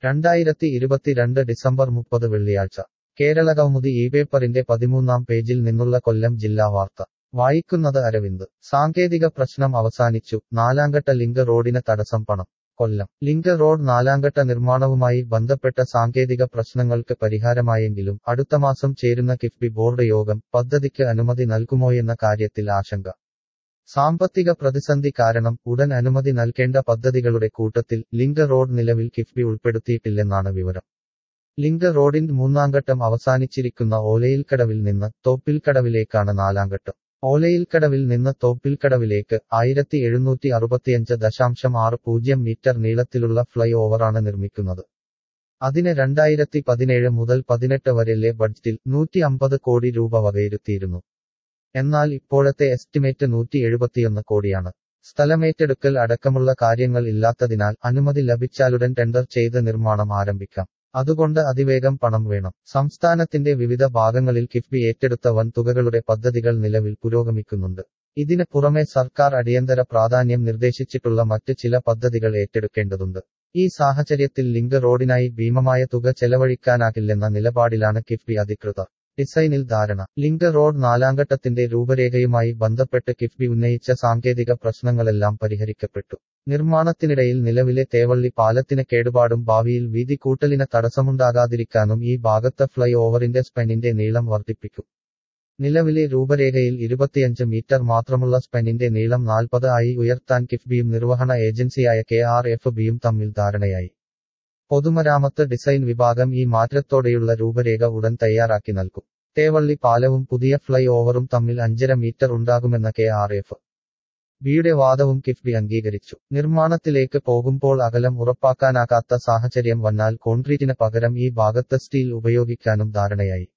രണ്ടായിരത്തി ഇരുപത്തിരണ്ട് ഡിസംബർ മുപ്പത് വെള്ളിയാഴ്ച കേരളകൗമുദി ഈ പേപ്പറിന്റെ പതിമൂന്നാം പേജിൽ നിന്നുള്ള കൊല്ലം ജില്ലാ വാർത്ത വായിക്കുന്നത് അരവിന്ദ് സാങ്കേതിക പ്രശ്നം അവസാനിച്ചു നാലാംഘട്ട ലിങ്ക് റോഡിന് തടസ്സം പണം കൊല്ലം ലിങ്ക് റോഡ് നാലാംഘട്ട നിർമ്മാണവുമായി ബന്ധപ്പെട്ട സാങ്കേതിക പ്രശ്നങ്ങൾക്ക് പരിഹാരമായെങ്കിലും അടുത്ത മാസം ചേരുന്ന കിഫ്ബി ബോർഡ് യോഗം പദ്ധതിക്ക് അനുമതി നൽകുമോയെന്ന കാര്യത്തിൽ ആശങ്ക സാമ്പത്തിക പ്രതിസന്ധി കാരണം ഉടൻ അനുമതി നൽകേണ്ട പദ്ധതികളുടെ കൂട്ടത്തിൽ ലിങ്ക് റോഡ് നിലവിൽ കിഫ്ബി ഉൾപ്പെടുത്തിയിട്ടില്ലെന്നാണ് വിവരം ലിങ്ക് റോഡിന്റെ മൂന്നാംഘട്ടം അവസാനിച്ചിരിക്കുന്ന ഓലയിൽക്കടവിൽ നിന്ന് തോപ്പിൽക്കടവിലേക്കാണ് നാലാംഘട്ടം ഓലയിൽക്കടവിൽ നിന്ന് തോപ്പിൽക്കടവിലേക്ക് ആയിരത്തി എഴുന്നൂറ്റി അറുപത്തിയഞ്ച് ദശാംശം ആറ് പൂജ്യം മീറ്റർ നീളത്തിലുള്ള ഫ്ലൈ ഓവറാണ് നിർമ്മിക്കുന്നത് അതിന് രണ്ടായിരത്തി പതിനേഴ് മുതൽ പതിനെട്ട് വരെയിലെ ബഡ്ജറ്റിൽ നൂറ്റി അമ്പത് കോടി രൂപ വകയിരുത്തിയിരുന്നു എന്നാൽ ഇപ്പോഴത്തെ എസ്റ്റിമേറ്റ് നൂറ്റി എഴുപത്തിയൊന്ന് കോടിയാണ് സ്ഥലമേറ്റെടുക്കൽ അടക്കമുള്ള കാര്യങ്ങൾ ഇല്ലാത്തതിനാൽ അനുമതി ലഭിച്ചാലുടൻ ടെൻഡർ ചെയ്ത് നിർമ്മാണം ആരംഭിക്കാം അതുകൊണ്ട് അതിവേഗം പണം വേണം സംസ്ഥാനത്തിന്റെ വിവിധ ഭാഗങ്ങളിൽ കിഫ്ബി ഏറ്റെടുത്ത വൻ തുകകളുടെ പദ്ധതികൾ നിലവിൽ പുരോഗമിക്കുന്നുണ്ട് ഇതിന് പുറമെ സർക്കാർ അടിയന്തര പ്രാധാന്യം നിർദ്ദേശിച്ചിട്ടുള്ള മറ്റ് ചില പദ്ധതികൾ ഏറ്റെടുക്കേണ്ടതുണ്ട് ഈ സാഹചര്യത്തിൽ ലിങ്ക് റോഡിനായി ഭീമമായ തുക ചെലവഴിക്കാനാകില്ലെന്ന നിലപാടിലാണ് കിഫ്ബി അധികൃതർ ഡിസൈനിൽ ധാരണ ലിങ്ക് റോഡ് നാലാംഘട്ടത്തിന്റെ രൂപരേഖയുമായി ബന്ധപ്പെട്ട് കിഫ്ബി ഉന്നയിച്ച സാങ്കേതിക പ്രശ്നങ്ങളെല്ലാം പരിഹരിക്കപ്പെട്ടു നിർമ്മാണത്തിനിടയിൽ നിലവിലെ തേവള്ളി പാലത്തിന് കേടുപാടും ഭാവിയിൽ വീതി കൂട്ടലിന് തടസ്സമുണ്ടാകാതിരിക്കാനും ഈ ഭാഗത്ത് ഫ്ലൈ ഓവറിന്റെ സ്പെനിന്റെ നീളം വർദ്ധിപ്പിക്കും നിലവിലെ രൂപരേഖയിൽ ഇരുപത്തിയഞ്ച് മീറ്റർ മാത്രമുള്ള സ്പെനിന്റെ നീളം നാൽപ്പത് ആയി ഉയർത്താൻ കിഫ്ബിയും നിർവഹണ ഏജൻസിയായ കെ ആർ എഫ് ബിയും തമ്മിൽ ധാരണയായി പൊതുമരാമത്ത് ഡിസൈൻ വിഭാഗം ഈ മാറ്റത്തോടെയുള്ള രൂപരേഖ ഉടൻ തയ്യാറാക്കി നൽകും തേവള്ളി പാലവും പുതിയ ഫ്ലൈ ഓവറും തമ്മിൽ അഞ്ചര മീറ്റർ ഉണ്ടാകുമെന്ന കെ ആർ എഫ് ബിയുടെ വാദവും കിഫ്ബി അംഗീകരിച്ചു നിർമ്മാണത്തിലേക്ക് പോകുമ്പോൾ അകലം ഉറപ്പാക്കാനാകാത്ത സാഹചര്യം വന്നാൽ കോൺക്രീറ്റിന് പകരം ഈ ഭാഗത്ത് സ്റ്റീൽ ഉപയോഗിക്കാനും ധാരണയായി